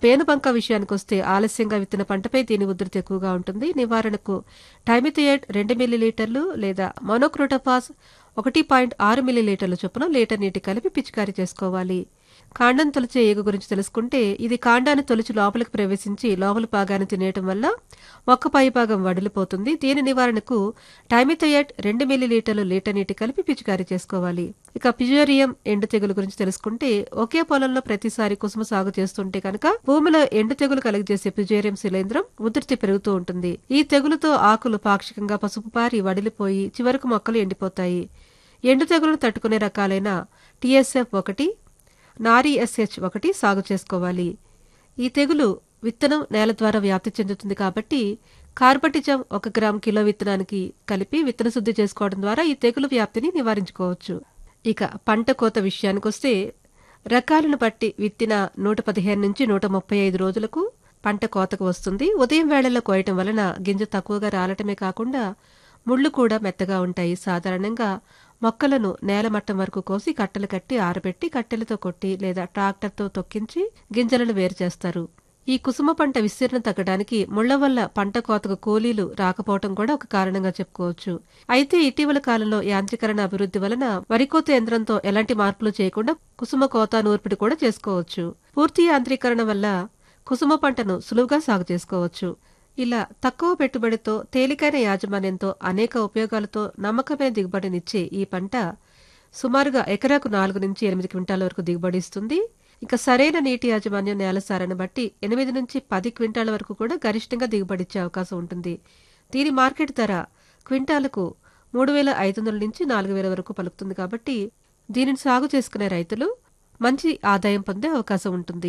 పేనుబంక విషయానికి వస్తే ఆలస్యంగా విత్తిన పంటపై దీని ఉధృతి ఎక్కువగా ఉంటుంది నివారణకు టైమిథియేట్ రెండు మిల్లీలీటర్లు లేదా మోనోక్రోటోఫాస్ ఒకటి పాయింట్ ఆరు మిల్లీలీటర్ల చొప్పున లీటర్ నీటి కలిపి పిచికారీ చేసుకోవాలి కాండం తొలిచే ఈగ గురించి తెలుసుకుంటే ఇది కాండాన్ని తొలిచి లోపలికి ప్రవేశించి లోపల భాగాన్ని తినేయటం వల్ల మొక్క పై భాగం వడిలిపోతుంది దీని నివారణకు టైమిథయట్ రెండు మిల్లీలీటర్లు లీటర్ నీటి కలిపి పిచికారీ చేసుకోవాలి ఇక పిజోరియం ఎండు తెగులు గురించి తెలుసుకుంటే ఒకే పొలంలో ప్రతిసారి కుసుమ సాగు చేస్తుంటే కనుక భూమిలో ఎండు తెగులు కలుగజేసే పిజోరియం శిలేంద్రం ఉధృతి పెరుగుతూ ఉంటుంది ఈ తెగులుతో ఆకులు పాక్షికంగా పసుపు పారి వడిలిపోయి చివరకు మొక్కలు ఎండిపోతాయి ఎండు తెగులను తట్టుకునే రకాలైన టీఎస్ఎఫ్ ఒకటి నారీ ఎస్హెచ్ ఒకటి సాగు చేసుకోవాలి ఈ తెగులు విత్తనం నేల ద్వారా వ్యాప్తి చెందుతుంది కాబట్టి కార్బటిజం ఒక గ్రామ్ కిలో విత్తనానికి కలిపి విత్తన శుద్ధి చేసుకోవడం ద్వారా ఈ తెగులు వ్యాప్తిని నివారించుకోవచ్చు ఇక పంట కోత విషయానికొస్తే రకాలను బట్టి విత్తిన నూట పదిహేను నుంచి నూట ముప్పై ఐదు రోజులకు పంట కోతకు వస్తుంది ఉదయం వేళల్లో కోయటం వలన గింజ తక్కువగా రాలటమే కాకుండా ముళ్ళు కూడా మెత్తగా ఉంటాయి సాధారణంగా మొక్కలను నేలమట్టం వరకు కోసి కట్టెలు కట్టి ఆరబెట్టి కట్టెలతో కొట్టి లేదా ట్రాక్టర్తో తొక్కించి గింజలను వేరు చేస్తారు ఈ కుసుమ పంట విస్తీర్ణం తగ్గడానికి ముళ్ల వల్ల పంట కోతకు కూలీలు రాకపోవటం కూడా ఒక కారణంగా చెప్పుకోవచ్చు అయితే ఇటీవల కాలంలో యాంత్రీకరణ అభివృద్ధి వలన వరికోత యంత్రంతో ఎలాంటి మార్పులు చేయకుండా కుసుమ కోత నూర్పిడి కూడా చేసుకోవచ్చు పూర్తి యాంత్రీకరణ వల్ల కుసుమ పంటను సులువుగా సాగు చేసుకోవచ్చు ఇలా తక్కువ పెట్టుబడితో తేలికైన యాజమాన్యంతో అనేక ఉపయోగాలతో నమ్మకమైన దిగుబడినిచ్చే ఈ పంట సుమారుగా ఎకరాకు నాలుగు నుంచి ఎనిమిది క్వింటాల వరకు దిగుబడి ఇస్తుంది ఇక సరైన నీటి యాజమాన్యం నేల సారాన్ని బట్టి ఎనిమిది నుంచి పది క్వింటాల వరకు కూడా గరిష్టంగా దిగుబడిచ్చే అవకాశం ఉంటుంది దీని మార్కెట్ ధర క్వింటాలకు మూడు వేల ఐదు వందల నుంచి నాలుగు వేల వరకు పలుకుతుంది కాబట్టి దీనిని సాగు చేసుకునే రైతులు మంచి ఆదాయం పొందే అవకాశం ఉంటుంది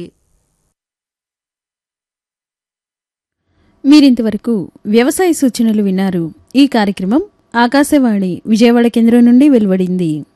మీరింతవరకు వ్యవసాయ సూచనలు విన్నారు ఈ కార్యక్రమం ఆకాశవాణి విజయవాడ కేంద్రం నుండి వెలువడింది